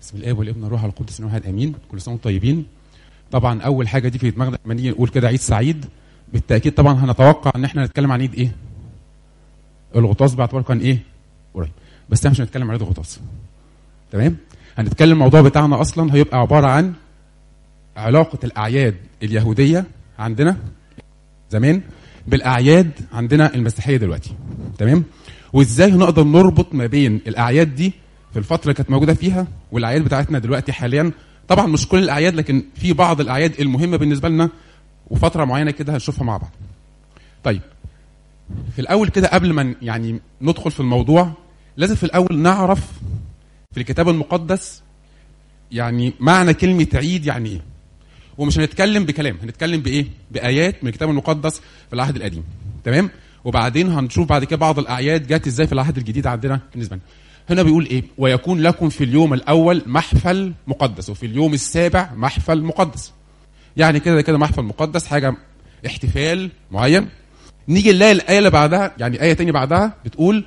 بسم الاب والابن والروح القدس واحد امين كل سنه وانتم طيبين طبعا اول حاجه دي في دماغنا لما نيجي نقول كده عيد سعيد بالتاكيد طبعا هنتوقع ان احنا نتكلم عن عيد ايه الغطاس باعتباره كان ايه قريب بس احنا مش هنتكلم عن عيد الغطاس تمام هنتكلم الموضوع بتاعنا اصلا هيبقى عباره عن علاقه الاعياد اليهوديه عندنا زمان بالاعياد عندنا المسيحيه دلوقتي تمام وازاي نقدر نربط ما بين الاعياد دي في الفتره اللي كانت موجوده فيها والاعياد بتاعتنا دلوقتي حاليا طبعا مش كل الاعياد لكن في بعض الاعياد المهمه بالنسبه لنا وفتره معينه كده هنشوفها مع بعض طيب في الاول كده قبل ما يعني ندخل في الموضوع لازم في الاول نعرف في الكتاب المقدس يعني معنى كلمه عيد يعني ايه ومش هنتكلم بكلام هنتكلم بايه بايات من الكتاب المقدس في العهد القديم تمام وبعدين هنشوف بعد كده بعض الاعياد جت ازاي في العهد الجديد عندنا بالنسبه لنا هنا بيقول ايه ويكون لكم في اليوم الاول محفل مقدس وفي اليوم السابع محفل مقدس يعني كده كده محفل مقدس حاجه احتفال معين نيجي نلاقي الايه اللي بعدها يعني ايه تاني بعدها بتقول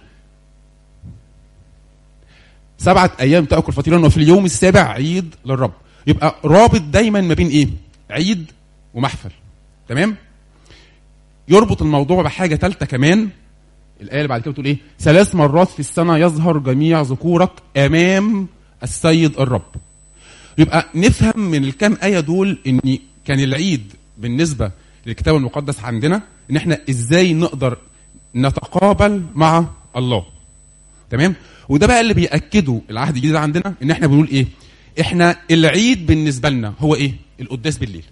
سبعة أيام تأكل فطيرا وفي اليوم السابع عيد للرب يبقى رابط دايما ما بين إيه؟ عيد ومحفل تمام؟ يربط الموضوع بحاجة ثالثة كمان الآية اللي بعد كده بتقول إيه؟ ثلاث مرات في السنة يظهر جميع ذكورك أمام السيد الرب. يبقى نفهم من الكام آية دول إن كان العيد بالنسبة للكتاب المقدس عندنا إن إحنا إزاي نقدر نتقابل مع الله. تمام؟ وده بقى اللي بيأكده العهد الجديد عندنا إن إحنا بنقول إيه؟ إحنا العيد بالنسبة لنا هو إيه؟ القداس بالليل.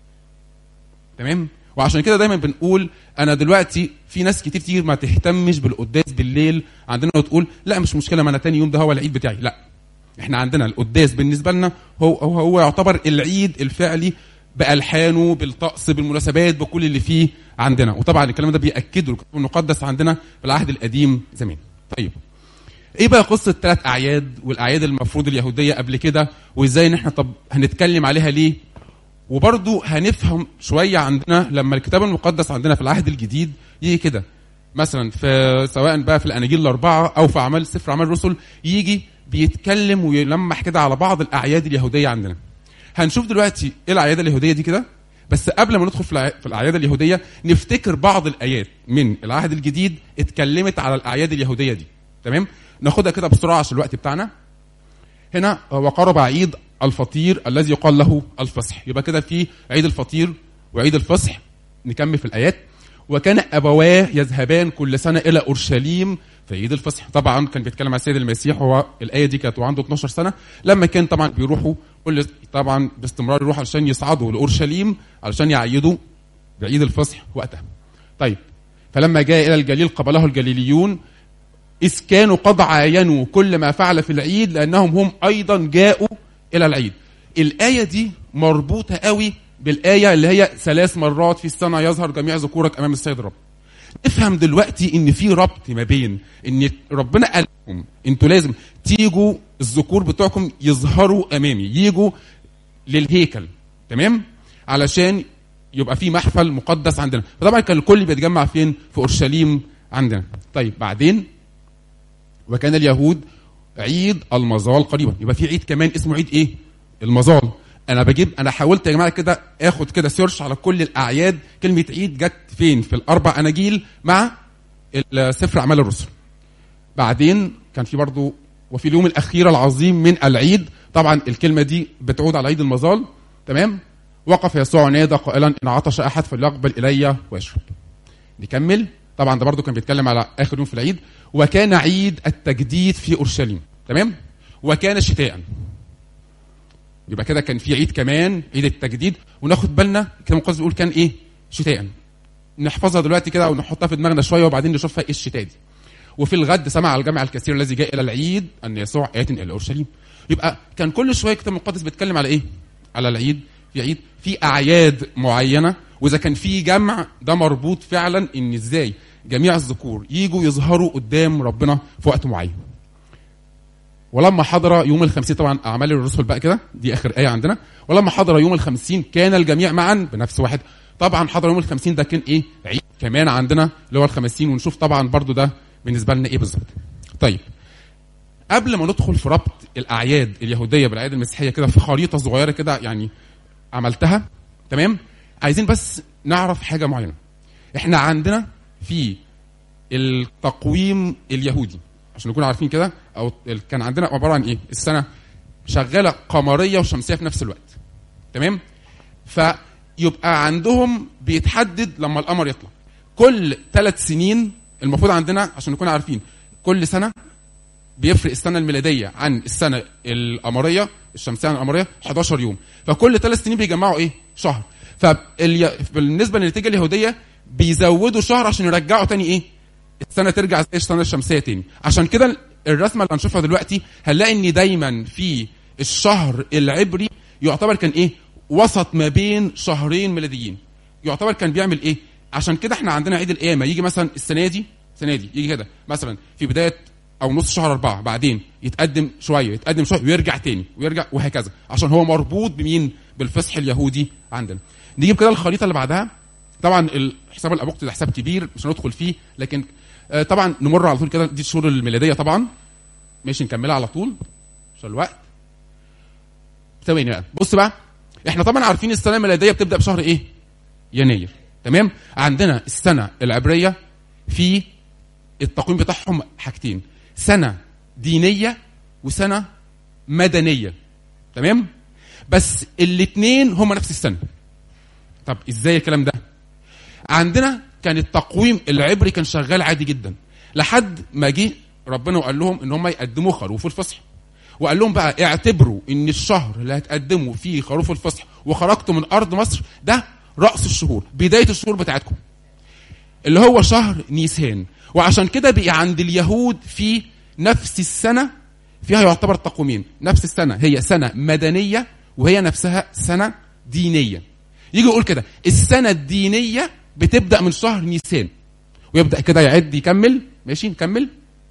تمام؟ وعشان كده دايما بنقول انا دلوقتي في ناس كتير كتير ما تهتمش بالقداس بالليل عندنا وتقول لا مش مشكله ما انا تاني يوم ده هو العيد بتاعي لا احنا عندنا القداس بالنسبه لنا هو هو, هو يعتبر العيد الفعلي بالحانه بالطقس بالمناسبات بكل اللي فيه عندنا وطبعا الكلام ده بياكده الكتاب المقدس عندنا في العهد القديم زمان طيب ايه بقى قصه ثلاث اعياد والاعياد المفروض اليهوديه قبل كده وازاي ان احنا طب هنتكلم عليها ليه وبرضه هنفهم شويه عندنا لما الكتاب المقدس عندنا في العهد الجديد يجي كده مثلا في سواء بقى في الاناجيل الاربعه او في اعمال سفر اعمال الرسل يجي بيتكلم ويلمح كده على بعض الاعياد اليهوديه عندنا. هنشوف دلوقتي ايه الاعياد اليهوديه دي كده بس قبل ما ندخل في الاعياد اليهوديه نفتكر بعض الايات من العهد الجديد اتكلمت على الاعياد اليهوديه دي تمام؟ ناخدها كده بسرعه عشان الوقت بتاعنا. هنا وقرب عيد الفطير الذي يقال له الفصح يبقى كده في عيد الفطير وعيد الفصح نكمل في الايات وكان ابواه يذهبان كل سنه الى اورشليم في عيد الفصح طبعا كان بيتكلم عن السيد المسيح هو الايه دي كانت وعنده 12 سنه لما كان طبعا بيروحوا كل طبعا باستمرار يروحوا علشان يصعدوا لاورشليم علشان يعيدوا بعيد الفصح وقتها طيب فلما جاء الى الجليل قبله الجليليون إذ كانوا قد عاينوا كل ما فعل في العيد لأنهم هم أيضا جاءوا الى العيد الايه دي مربوطه قوي بالايه اللي هي ثلاث مرات في السنه يظهر جميع ذكورك امام السيد الرب افهم دلوقتي ان في ربط ما بين ان ربنا قال لكم انتوا لازم تيجوا الذكور بتوعكم يظهروا امامي يجوا للهيكل تمام علشان يبقى في محفل مقدس عندنا فطبعا كان الكل بيتجمع فين في اورشليم عندنا طيب بعدين وكان اليهود عيد المظال قريبا يبقى في عيد كمان اسمه عيد ايه المظال انا بجيب انا حاولت يا جماعه كده اخد كده سيرش على كل الاعياد كلمه عيد جت فين في الاربع اناجيل مع سفر اعمال الرسل بعدين كان في برضو وفي اليوم الاخير العظيم من العيد طبعا الكلمه دي بتعود على عيد المظال تمام وقف يسوع نادى قائلا ان عطش احد فليقبل الي ويشرب نكمل طبعا ده برضو كان بيتكلم على اخر يوم في العيد وكان عيد التجديد في اورشليم تمام وكان شتاء يبقى كده كان في عيد كمان عيد التجديد وناخد بالنا الكتاب المقدس بيقول كان ايه شتاء نحفظها دلوقتي كده ونحطها في دماغنا شويه وبعدين نشوفها ايه الشتاء دي وفي الغد سمع الجمع الكثير الذي جاء الى العيد ان يسوع ات الى اورشليم يبقى كان كل شويه الكتاب المقدس بيتكلم على ايه على العيد في عيد في اعياد معينه واذا كان في جمع ده مربوط فعلا ان ازاي جميع الذكور يجوا يظهروا قدام ربنا في وقت معين ولما حضر يوم الخمسين طبعا اعمال الرسل بقى كده دي اخر ايه عندنا ولما حضر يوم الخمسين كان الجميع معا بنفس واحد طبعا حضر يوم الخمسين ده كان ايه عيد كمان عندنا اللي هو الخمسين ونشوف طبعا برضو ده بالنسبه لنا ايه بالظبط طيب قبل ما ندخل في ربط الاعياد اليهوديه بالاعياد المسيحيه كده في خريطه صغيره كده يعني عملتها تمام عايزين بس نعرف حاجه معينه احنا عندنا في التقويم اليهودي عشان نكون عارفين كده او ال- كان عندنا عباره عن ايه السنه شغاله قمريه وشمسيه في نفس الوقت تمام فيبقى عندهم بيتحدد لما القمر يطلع كل ثلاث سنين المفروض عندنا عشان نكون عارفين كل سنه بيفرق السنه الميلاديه عن السنه القمريه الشمسيه عن القمريه 11 يوم فكل ثلاث سنين بيجمعوا ايه شهر فبالنسبه للنتيجه اليهوديه بيزودوا شهر عشان يرجعوا تاني ايه السنه ترجع زي السنه الشمسيه تاني عشان كده الرسمه اللي هنشوفها دلوقتي هنلاقي ان دايما في الشهر العبري يعتبر كان ايه وسط ما بين شهرين ميلاديين يعتبر كان بيعمل ايه عشان كده احنا عندنا عيد القيامه يجي مثلا السنه دي السنه دي يجي كده مثلا في بدايه او نص شهر أربعة بعدين يتقدم شويه يتقدم شويه ويرجع تاني ويرجع وهكذا عشان هو مربوط بمين بالفصح اليهودي عندنا نجيب كده الخريطه اللي بعدها طبعا الحساب الابوقتي ده حساب كبير مش هندخل فيه لكن آه، طبعا نمر على طول كده دي الشهور الميلاديه طبعا ماشي نكملها على طول عشان الوقت ثواني بقى بص بقى احنا طبعا عارفين السنه الميلاديه بتبدا بشهر ايه يناير تمام عندنا السنه العبريه في التقويم بتاعهم حاجتين سنه دينيه وسنه مدنيه تمام بس الاثنين هم نفس السنه طب ازاي الكلام ده عندنا كان التقويم العبري كان شغال عادي جدا لحد ما جه ربنا وقال لهم ان هم يقدموا خروف الفصح وقال لهم بقى اعتبروا ان الشهر اللي هتقدموا فيه خروف الفصح وخرجتوا من ارض مصر ده راس الشهور بدايه الشهور بتاعتكم اللي هو شهر نيسان وعشان كده بقي عند اليهود في نفس السنه فيها يعتبر تقويمين نفس السنه هي سنه مدنيه وهي نفسها سنه دينيه يجي يقول كده السنه الدينيه بتبدا من شهر نيسان ويبدا كده يعد يكمل ماشي نكمل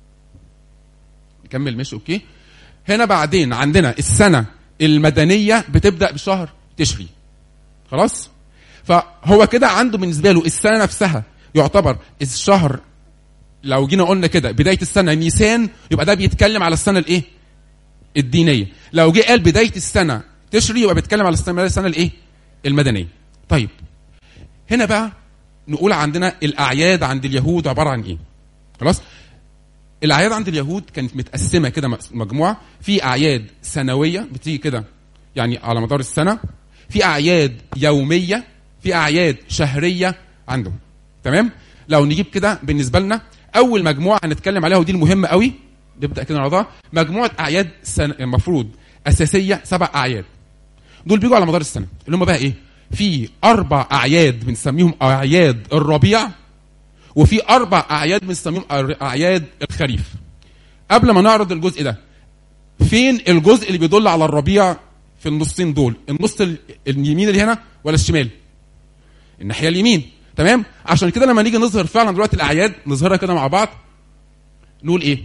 نكمل ماشي اوكي هنا بعدين عندنا السنه المدنيه بتبدا بشهر تشري خلاص فهو كده عنده بالنسبه له السنه نفسها يعتبر الشهر لو جينا قلنا كده بدايه السنه نيسان يبقى ده بيتكلم على السنه الايه الدينيه لو جه قال بدايه السنه تشري يبقى بيتكلم على السنه السنه الايه المدنيه طيب هنا بقى نقول عندنا الاعياد عند اليهود عباره عن ايه خلاص الاعياد عند اليهود كانت متقسمه كده مجموعه في اعياد سنويه بتيجي كده يعني على مدار السنه في اعياد يوميه في اعياد شهريه عندهم تمام لو نجيب كده بالنسبه لنا اول مجموعه هنتكلم عليها ودي المهمه قوي نبدا كده نعرضها مجموعه اعياد سنة المفروض اساسيه سبع اعياد دول بيجوا على مدار السنه اللي هم بقى ايه في اربع اعياد بنسميهم اعياد الربيع وفي اربع اعياد بنسميهم اعياد الخريف قبل ما نعرض الجزء ده فين الجزء اللي بيدل على الربيع في النصين دول النص اليمين اللي هنا ولا الشمال الناحيه اليمين تمام عشان كده لما نيجي نظهر فعلا دلوقتي الاعياد نظهرها كده مع بعض نقول ايه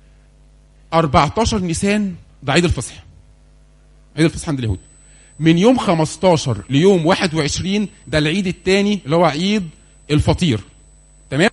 14 نيسان ده عيد الفصح عيد الفصح عند اليهود من يوم 15 ليوم 21 ده العيد الثاني اللي هو عيد الفطير تمام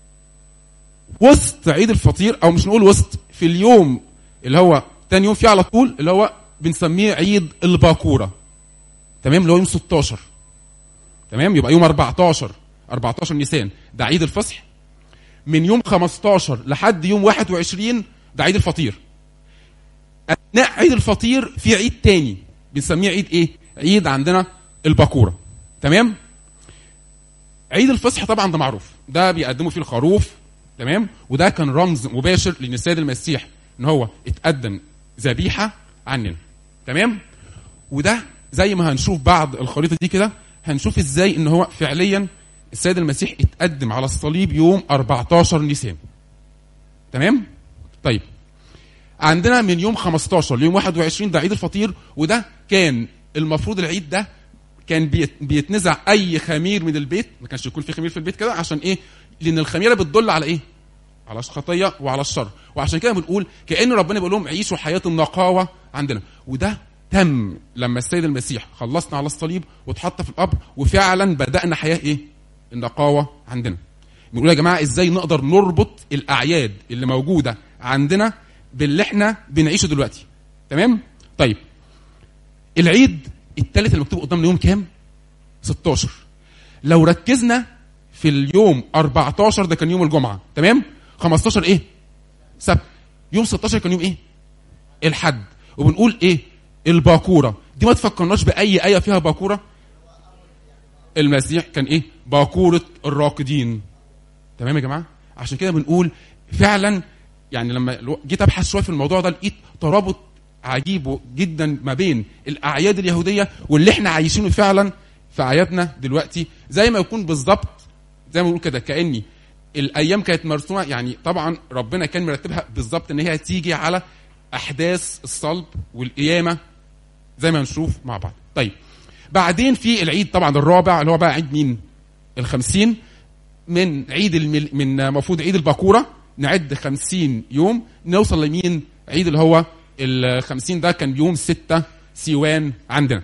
وسط عيد الفطير او مش نقول وسط في اليوم اللي هو تاني يوم فيه على طول اللي هو بنسميه عيد الباكوره تمام اللي هو يوم 16 تمام يبقى يوم 14 14 نيسان ده عيد الفصح من يوم 15 لحد يوم 21 ده عيد الفطير اثناء عيد الفطير في عيد تاني بنسميه عيد ايه عيد عندنا الباكوره تمام عيد الفصح طبعا ده معروف ده بيقدموا فيه الخروف تمام وده كان رمز مباشر لان السيد المسيح ان هو اتقدم ذبيحه عننا تمام وده زي ما هنشوف بعد الخريطه دي كده هنشوف ازاي ان هو فعليا السيد المسيح اتقدم على الصليب يوم 14 نيسان تمام طيب عندنا من يوم 15 ليوم 21 ده عيد الفطير وده كان المفروض العيد ده كان بيتنزع اي خمير من البيت ما كانش يكون في خمير في البيت كده عشان ايه لان الخميره بتدل على ايه على الخطيه وعلى الشر وعشان كده بنقول كان ربنا بيقول لهم عيشوا حياه النقاوه عندنا وده تم لما السيد المسيح خلصنا على الصليب واتحط في القبر وفعلا بدانا حياه ايه النقاوه عندنا بنقول يا جماعه ازاي نقدر نربط الاعياد اللي موجوده عندنا باللي احنا بنعيشه دلوقتي تمام طيب العيد الثالث اللي مكتوب قدامنا يوم كام 16 لو ركزنا في اليوم 14 ده كان يوم الجمعه تمام 15 ايه سبت يوم 16 كان يوم ايه الحد وبنقول ايه الباكوره دي ما تفكرناش باي ايه فيها باكوره المسيح كان ايه باكوره الراقدين تمام يا جماعه عشان كده بنقول فعلا يعني لما لو- جيت ابحث شويه في الموضوع ده لقيت ترابط عجيب جدا ما بين الاعياد اليهوديه واللي احنا عايشينه فعلا في اعيادنا دلوقتي زي ما يكون بالظبط زي ما بنقول كده كاني الايام كانت مرسومه يعني طبعا ربنا كان مرتبها بالظبط ان هي تيجي على احداث الصلب والقيامه زي ما نشوف مع بعض طيب بعدين في العيد طبعا الرابع اللي هو بقى عيد مين الخمسين من عيد المل... من المفروض عيد الباكوره نعد خمسين يوم نوصل لمين عيد اللي هو الخمسين ده كان يوم ستة سيوان عندنا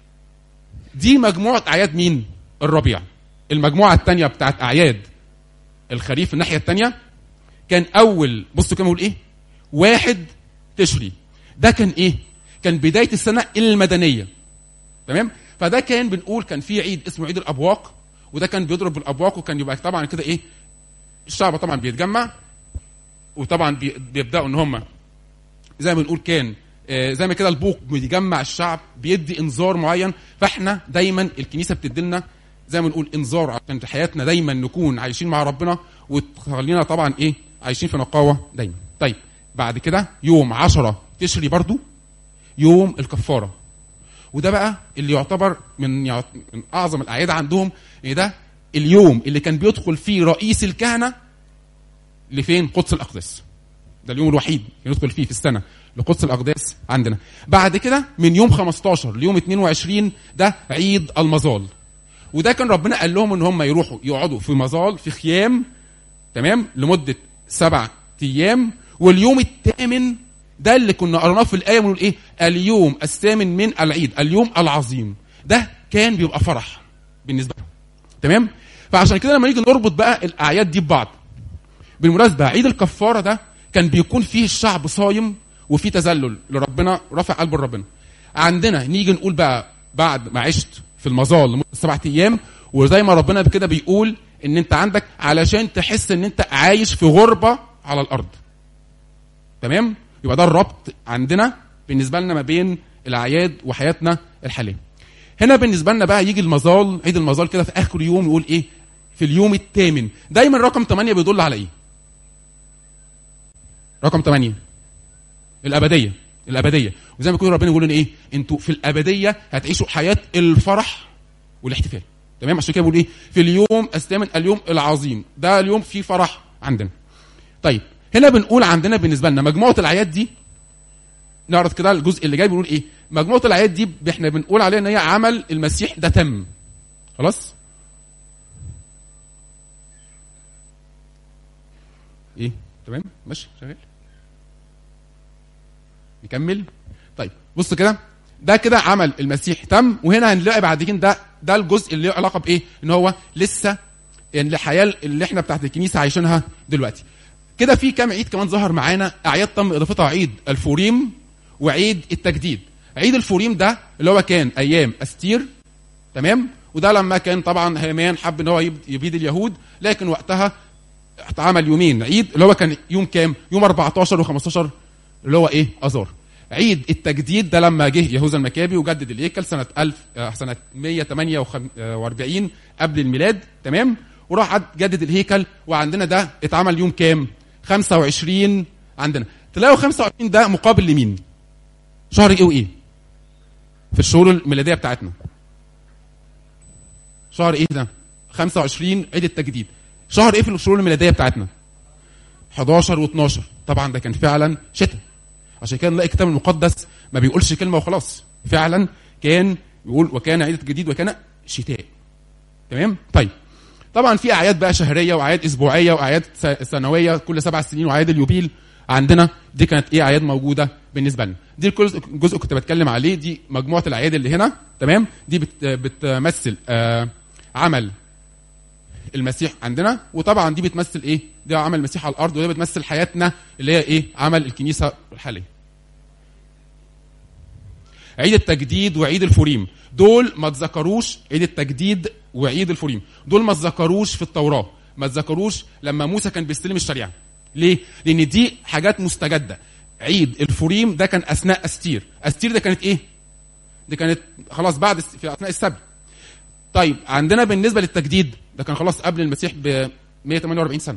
دي مجموعة أعياد مين الربيع المجموعة الثانية بتاعت أعياد الخريف الناحية الثانية كان أول بصوا كده بيقول إيه واحد تشري ده كان إيه كان بداية السنة المدنية تمام فده كان بنقول كان في عيد اسمه عيد الابواق وده كان بيضرب بالابواق وكان يبقى طبعا كده ايه الشعب طبعا بيتجمع وطبعا بي- بيبداوا ان هم زي ما بنقول كان آه، زي ما كده البوق بيجمع الشعب بيدي انذار معين فاحنا دايما الكنيسه بتدي لنا زي ما نقول انذار عشان في حياتنا دايما نكون عايشين مع ربنا وتخلينا طبعا ايه عايشين في نقاوه دايما طيب بعد كده يوم عشرة تشري برضو يوم الكفاره وده بقى اللي يعتبر من يعت... من اعظم الاعياد عندهم ان ده اليوم اللي كان بيدخل فيه رئيس الكهنه لفين قدس الاقداس ده اليوم الوحيد اللي يدخل فيه في السنه لقدس الاقداس عندنا بعد كده من يوم 15 ليوم 22 ده عيد المظال وده كان ربنا قال لهم ان هم يروحوا يقعدوا في مظال في خيام تمام لمده سبع ايام واليوم الثامن ده اللي كنا قرناه في الايه بنقول ايه اليوم الثامن من العيد اليوم العظيم ده كان بيبقى فرح بالنسبه لهم تمام فعشان كده لما نيجي نربط بقى الاعياد دي ببعض بالمناسبه عيد الكفاره ده كان بيكون فيه الشعب صايم وفي تذلل لربنا رافع قلبه لربنا عندنا نيجي نقول بقى بعد ما عشت في المظال لمده سبعة ايام وزي ما ربنا كده بيقول ان انت عندك علشان تحس ان انت عايش في غربه على الارض تمام يبقى ده الربط عندنا بالنسبه لنا ما بين الاعياد وحياتنا الحاليه هنا بالنسبه لنا بقى يجي المظال عيد المظال كده في اخر يوم يقول ايه في اليوم الثامن دايما رقم 8 بيدل على ايه رقم 8 الابديه الابديه وزي ما يكون ربنا بيقول ان ايه انتوا في الابديه هتعيشوا حياه الفرح والاحتفال تمام عشان كده بيقول ايه في اليوم الثامن اليوم العظيم ده اليوم فيه فرح عندنا طيب هنا بنقول عندنا بالنسبه لنا مجموعه الاعياد دي نعرض كده الجزء اللي جاي بنقول ايه مجموعه الاعياد دي احنا بنقول عليها ان هي عمل المسيح ده تم خلاص ايه تمام ماشي شغال نكمل طيب بص كده ده كده عمل المسيح تم وهنا هنلاقي بعد كده ده ده الجزء اللي له علاقه بايه ان هو لسه يعني الحياه اللي احنا بتاعت الكنيسه عايشينها دلوقتي كده في كام عيد كمان ظهر معانا اعياد تم اضافتها عيد الفوريم وعيد التجديد عيد الفوريم ده اللي هو كان ايام استير تمام وده لما كان طبعا هيمان حب ان هو يب- يبيد اليهود لكن وقتها اتعمل يومين عيد اللي هو كان يوم كام يوم 14 و15 اللي هو ايه اذار عيد التجديد ده لما جه يهوذا المكابي وجدد الهيكل سنه 1000 آه، سنه 148 قبل الميلاد تمام وراح عد- جدد الهيكل وعندنا ده اتعمل يوم كام 25 عندنا تلاقوا 25 ده مقابل لمين شهر ايه وايه في الشهور الميلاديه بتاعتنا شهر ايه ده 25 عيد التجديد شهر ايه في الشهور الميلاديه بتاعتنا 11 و12 طبعا ده كان فعلا شتاء عشان كده نلاقي الكتاب المقدس ما بيقولش كلمه وخلاص فعلا كان بيقول وكان عيد الجديد وكان شتاء تمام طيب طبعا في اعياد بقى شهريه واعياد اسبوعيه واعياد س- سنويه كل سبع سنين واعياد اليوبيل عندنا دي كانت ايه اعياد موجوده بالنسبه لنا دي الجزء جزء كنت بتكلم عليه دي مجموعه الاعياد اللي هنا تمام دي بت بتمثل آه عمل المسيح عندنا وطبعا دي بتمثل ايه ده عمل المسيح على الارض وده بتمثل حياتنا اللي هي ايه عمل الكنيسه الحاليه عيد التجديد وعيد الفوريم دول ما اتذكروش عيد التجديد وعيد الفوريم دول ما اتذكروش في التوراه ما اتذكروش لما موسى كان بيستلم الشريعه ليه لان دي حاجات مستجده عيد الفوريم ده كان اثناء استير استير ده كانت ايه دي كانت خلاص بعد في اثناء السبت طيب عندنا بالنسبه للتجديد ده كان خلاص قبل المسيح ب 148 سنه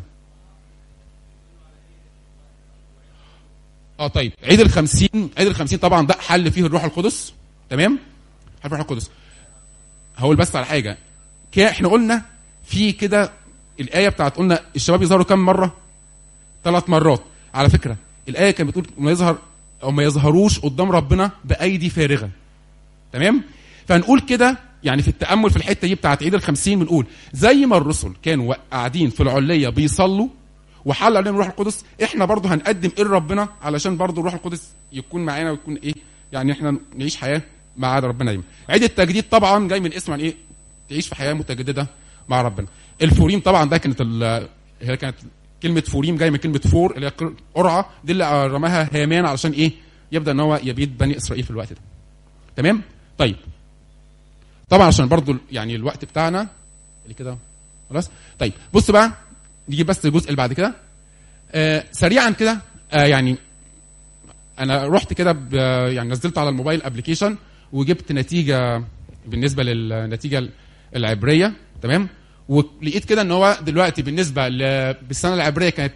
اه طيب عيد الخمسين عيد الخمسين طبعا ده حل فيه الروح القدس تمام حل الروح القدس هقول بس على حاجه كده احنا قلنا في كده الايه بتاعت قلنا الشباب يظهروا كم مره ثلاث مرات على فكره الايه كانت بتقول ما يظهر او ما يظهروش قدام ربنا بايدي فارغه تمام فنقول كده يعني في التامل في الحته دي بتاعت عيد الخمسين بنقول زي ما الرسل كانوا قاعدين في العليه بيصلوا وحل عليهم الروح القدس احنا برضو هنقدم ايه لربنا علشان برضو الروح القدس يكون معانا ويكون ايه يعني احنا نعيش حياه مع ربنا دايما عيد التجديد طبعا جاي من اسم عن ايه تعيش في حياه متجدده مع ربنا الفوريم طبعا ده كانت ال- هي كانت كلمه فوريم جايه من كلمه فور اللي هي قرعه دي اللي رماها هامان علشان ايه يبدا ان هو يبيد بني اسرائيل في الوقت ده تمام طيب طبعا عشان برضو يعني الوقت بتاعنا اللي كده خلاص طيب بص بقى نيجي بس الجزء اللي بعد كده آه سريعا كده آه يعني انا رحت كده ب- يعني نزلت على الموبايل ابلكيشن وجبت نتيجه بالنسبه للنتيجه العبريه تمام ولقيت كده ان هو دلوقتي بالنسبه ل- بالسنه العبريه كانت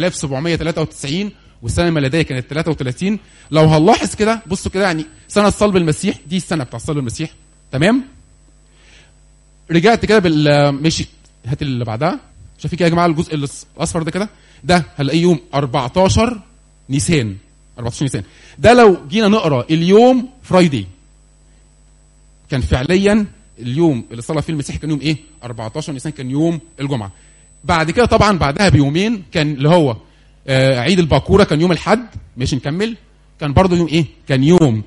3793 والسنه الميلاديه كانت 33 لو هنلاحظ كده بصوا كده يعني سنه صلب المسيح دي السنه بتاع صلب المسيح تمام رجعت كده بال ماشي هات اللي بعدها شايفين كده يا جماعه الجزء الاصفر ده كده ده هنلاقيه يوم 14 نيسان 14 نيسان ده لو جينا نقرا اليوم فرايدي كان فعليا اليوم اللي صلى فيه المسيح كان يوم ايه 14 نيسان كان يوم الجمعه بعد كده طبعا بعدها بيومين كان اللي هو آه عيد الباكوره كان يوم الاحد ماشي نكمل كان برضه يوم ايه كان يوم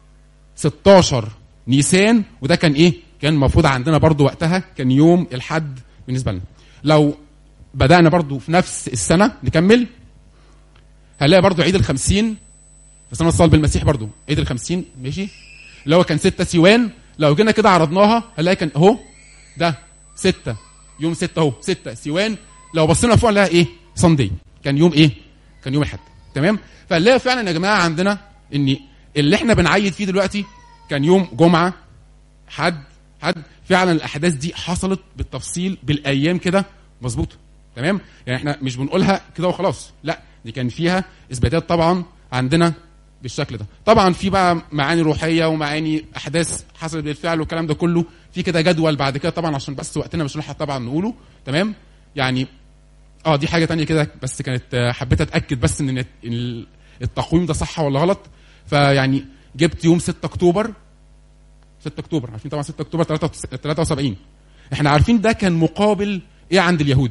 16 نيسان وده كان ايه كان المفروض عندنا برضو وقتها كان يوم الحد بالنسبه لنا لو بدانا برضو في نفس السنه نكمل هنلاقي برضو عيد الخمسين في سنه صلب المسيح برضو عيد الخمسين ماشي اللي هو كان ستة سيوان لو جينا كده عرضناها هنلاقي كان اهو ده ستة يوم ستة اهو ستة سيوان لو بصينا فوق نلاقي ايه صندي كان يوم ايه كان يوم الاحد تمام فنلاقي فعلا يا جماعه عندنا ان اللي احنا بنعيد فيه دلوقتي كان يوم جمعه حد حد فعلا الاحداث دي حصلت بالتفصيل بالايام كده مظبوطه تمام يعني احنا مش بنقولها كده وخلاص لا دي كان فيها اثباتات طبعا عندنا بالشكل ده طبعا في بقى معاني روحيه ومعاني احداث حصلت بالفعل والكلام ده كله في كده جدول بعد كده طبعا عشان بس وقتنا مش هنلحق طبعا نقوله تمام يعني اه دي حاجه تانية كده بس كانت آه، حبيت اتاكد بس ان النت- ال- التقويم ده صح ولا غلط فيعني جبت يوم 6 اكتوبر 6 اكتوبر عارفين طبعا 6 اكتوبر 73 احنا عارفين ده كان مقابل ايه عند اليهود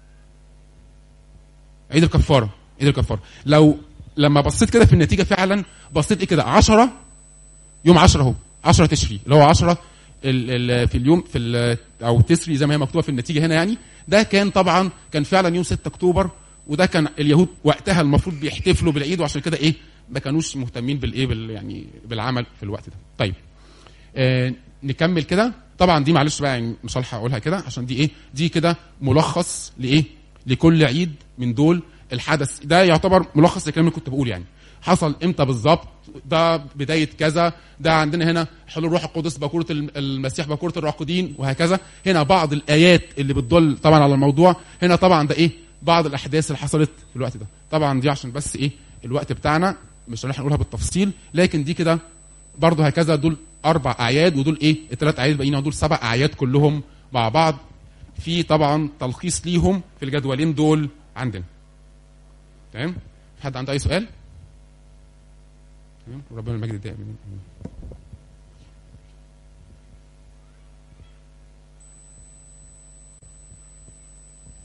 عيد الكفاره عيد الكفاره لو لما بصيت كده في النتيجه فعلا بصيت ايه كده 10 يوم 10 اهو 10 تشري اللي هو 10 ال ال في اليوم في ال او تسري زي ما هي مكتوبه في النتيجه هنا يعني ده كان طبعا كان فعلا يوم 6 اكتوبر وده كان اليهود وقتها المفروض بيحتفلوا بالعيد وعشان كده ايه ما كانوش مهتمين بالايه بال يعني بالعمل في الوقت ده طيب آه نكمل كده طبعا دي معلش بقى يعني مش هلحق اقولها كده عشان دي ايه دي كده ملخص لايه لكل عيد من دول الحدث ده يعتبر ملخص للكلام اللي كنت بقوله يعني حصل امتى بالظبط ده بدايه كذا ده عندنا هنا حلول روح القدس باكوره الم- المسيح باكوره الراقدين وهكذا هنا بعض الايات اللي بتدل طبعا على الموضوع هنا طبعا ده ايه بعض الاحداث اللي حصلت في الوقت ده طبعا دي عشان بس ايه الوقت بتاعنا مش هنلحق نقولها بالتفصيل لكن دي كده برضه هكذا دول اربع اعياد ودول ايه الثلاث اعياد الباقيين دول سبع اعياد كلهم مع بعض في طبعا تلخيص ليهم في الجدولين دول عندنا تمام في حد عنده اي سؤال تمام وربنا المجد دائما